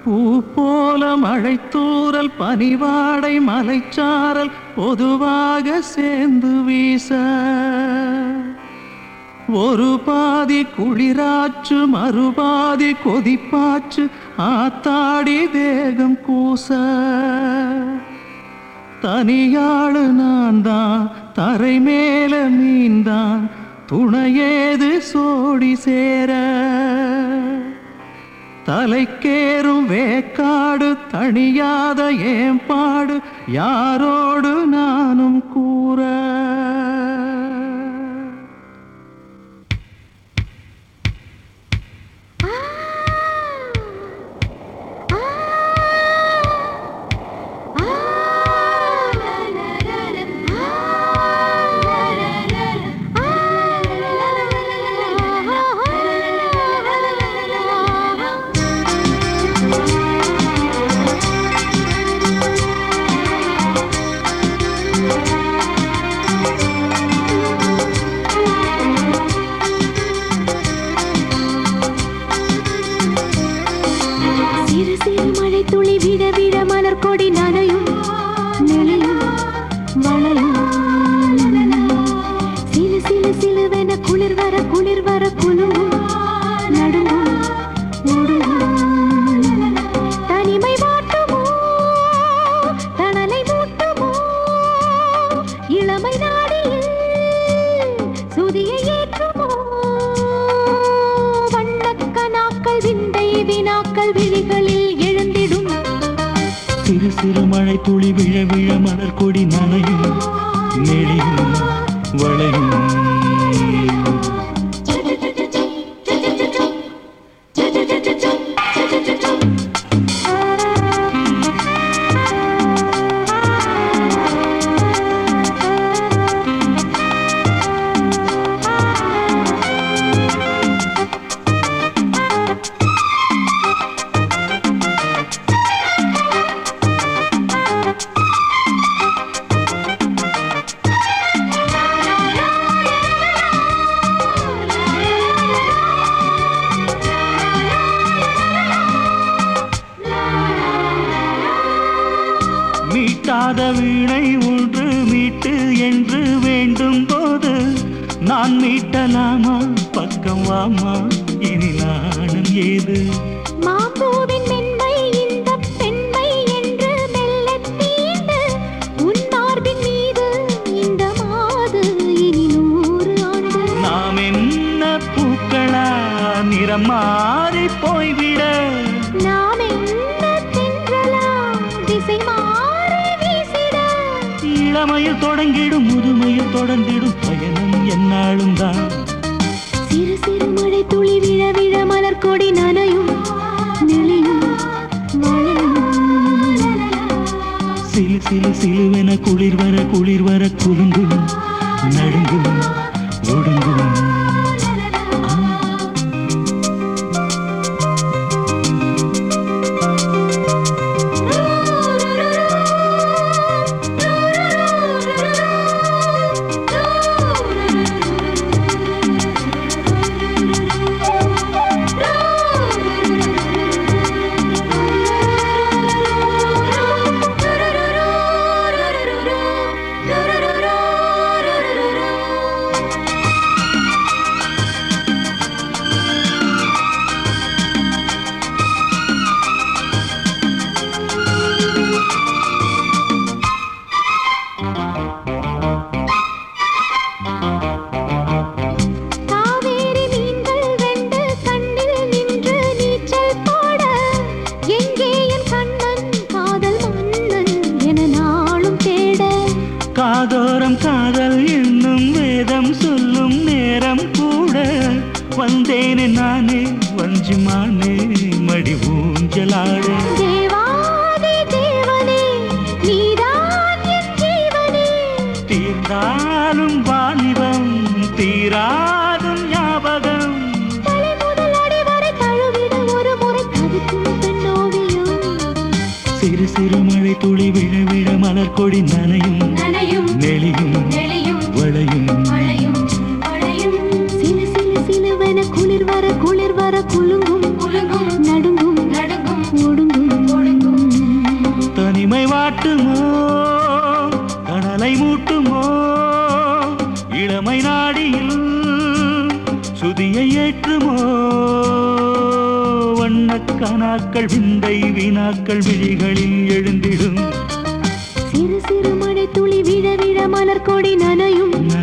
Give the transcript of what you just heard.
பூ போல மழைத்தூறல் பனிவாடை மலைச்சாரல் பொதுவாக சேர்ந்து வீச ஒரு பாதி குளிராச்சு மறுபாதி கொதிப்பாச்சு ஆத்தாடி தேகம் கூச தனியாளு நான் தான் தரை மேல மீன்தான் துணையேது சோடி சேர தலைக்கேறும் வேக்காடு தணியாத ஏம்பாடு யாரோடு நானும் கூற சிறு சிறு மழை துளி விட விட மலர் கொடி நனையும் நெளியும் வளையும் சிலு சிலு சிலுவென குளிர் வர குளிர் வர குலுங்கும் நடுங்கும் ஒடுங்கும் தனிமை வாட்டுமோ தணலை மூட்டுமோ இளமை நாடியில் சுதியை ஏற்றுமோ வண்ணக்கனாக்கள் விந்தை வினாக்கள் விழிகளில் எழுந்திடும் சிறு சிறு மழை துளி விழ விழ மலர் கொடி நனையும் நெளியும் வளையும் மீட்டாத வீணை ஒன்று மீட்டு என்று வேண்டும் போது நான் மீட்டலாமா பக்கம் வாமா இனி நானும் ஏது மாம்பூவின் மென்மை இந்த பெண்மை என்று மெல்லத் தீண்டு உன் மார்பின் மீது இந்த மாது இனி நூறு ஆண்டு நாம் என்ன பூக்களா நிறம் மாறி போய்விட நாம் என்ன தின்றலா திசை மாறி வீசிட இளமையில் தொடங்கிடும் முதுமையில் தொடர்ந்திடும் பயணம் என்னாலும் தான் சிறு சிறு மழை துளி விழ விழ மலர் கொடி நனையும் நெளியும் வளையும் சிலு சிலு சிலுவென குளிர் வர குளிர் வர குலுங்கும் நடுங்கும் ஒடுங்கும் காவேரி மீன்கள் ரெண்டு கண்ணில் நின்று நீச்சல் போட எங்கே என் கண்ணன் காதல் மன்னன் என நாளும் தேட காதோரம் காதல் என்னும் வேதம் சொல்லும் நேரம் கூட வந்தேனே நானே வஞ்சிமானே மடி ஊஞ்சலாட தேவாதி தேவனே நீதான் என் ஜீவனே தீர்ந்தாலும் வாலிபம் தீராதும் ஞாபகம் தலை முதல் அடி வரை தழுவிட ஒரு முறை தவிக்கும் பெண்ணோவியம் சிறு சிறு மழை துளி விழ விழ மலர் கொடி நனையும் நனையும் நெளியும் நெளியும் வளையும் வளையும் வளையும் சிலு சிலு சிலுவென குளிர் வர குளிர் வர குலுங்கும் குலுங்கும் நடுங்கும் நடுங்கும் ஒடுங்கும் அலைமூட்டுமோ இளமை நாடியில் சுதியை ஏற்றுமோ வண்ணக் கனாக்கள் விந்தை வினாக்கள் விழிகளில் எழுந்திடும் சிறு சிறு மழை துளி விழ விழ மலர் கொடி நனையும்